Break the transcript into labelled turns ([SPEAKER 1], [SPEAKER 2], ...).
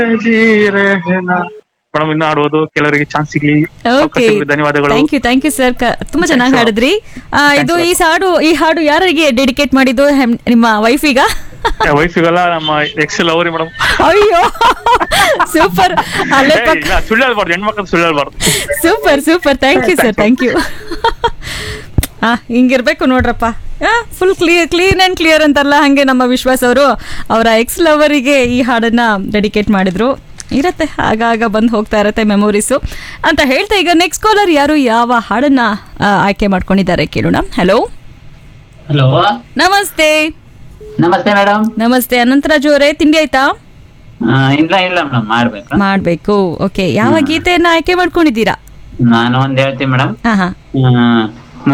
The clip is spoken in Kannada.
[SPEAKER 1] ಮೇಡಮ್ ಇನ್ನು ಆಡುವುದು ಕೆಲವರಿಗೆ ಚಾನ್ಸ್ ಸಿಗ್ಲಿ
[SPEAKER 2] ಓಕೆ
[SPEAKER 1] ಅವಕಾಶ ಸಿಗ್ಲಿ. ಧನ್ಯವಾದಗಳು
[SPEAKER 2] thank you thank you sir ತುಂಬಾ ಚೆನ್ನಾಗಿ
[SPEAKER 1] Thanks,
[SPEAKER 2] ಹಾಡಿದ್ರಿ ಆ, ಇದು ಈ ಹಾಡು ಈ ಹಾಡು ಯಾರಿಗೆ ಡೆಡಿಕೇಟ್ ಮಾಡಿದ್ದು ಹೆಮ್- ನಿಮ್ಮ ವೈಫಿಗ
[SPEAKER 1] ವಯಸ್ಸಿಗೆಲ್ಲ ನಮ್ಮ ಎಕ್ಸೆಲ್ ಅವರಿ ಮೇಡಮ್
[SPEAKER 2] ಅಯ್ಯೋ ಸೂಪರ್ ಅಲ್ಲೇ ಪಕ್ಕ
[SPEAKER 1] ಇಲ್ಲ ಸುಳ್ಳು ಹೇಳ್ಬಾರ್ದು ಹೆಣ್ಮಕ್ಳು ಸುಳ್ಳು ಹೇಳ್ಬಾರ್ದು
[SPEAKER 2] super super thank you sir thank you ಆ ಹಿಂಗಿರ್ಬೇಕು ನೋಡ್ರಪ್ಪ full clear clean and clear ಅಂತಾರಲ್ಲ ಹಾಗೆ ನಮ್ಮ ವಿಶ್ವಾಸ್ ಅವರು ಅವರ ಎಕ್ಸ್ ಲವರಿಗೆ ಈ ಹಾಡನ್ನ ಡೆಡಿಕೇಟ್ ಮಾಡಿದ್ರು ಇರತ್ತೆ ಆಗಾಗ ಬಂದು ಹೋಗ್ತಾ ಇರತ್ತೆ ಮೆಮೊರೀಸು ಅಂತ ಹೇಳ್ತಾ ಈಗ ನೆಕ್ಸ್ಟ್ ಕಾಲರ್ ಯಾರು ಯಾವ ಹಾಡನ್ನ ಆ, ಆಯ್ಕೆ ಮಾಡ್ಕೊಂಡಿದ್ದಾರೆ ಕೇಳೋಣ ಹಲೋ
[SPEAKER 3] ಹಲೋ
[SPEAKER 2] ನಮಸ್ತೆ
[SPEAKER 3] ನಮಸ್ತೆ ಮೇಡಮ್
[SPEAKER 2] ನಮಸ್ತೆ ಅನಂತರಾಜು ಅವರೇ ತಿಂಡಿ ಆಯ್ತಾ
[SPEAKER 3] ಇಲ್ಲ ಇಲ್ಲ ಮೇಡಮ್ ಮಾಡ್ಬೇಕು
[SPEAKER 2] ಮಾಡ್ಬೇಕು ಓಕೆ ಯಾವ ಗೀತೆಯನ್ನ ಆಯ್ಕೆ ಮಾಡ್ಕೊಂಡಿದ್ದೀರಾ
[SPEAKER 3] ನಾನು ಒಂದ್ ಹೇಳ್ತೀನಿ ಮೇಡಮ್
[SPEAKER 2] ಹಾ ಹಾ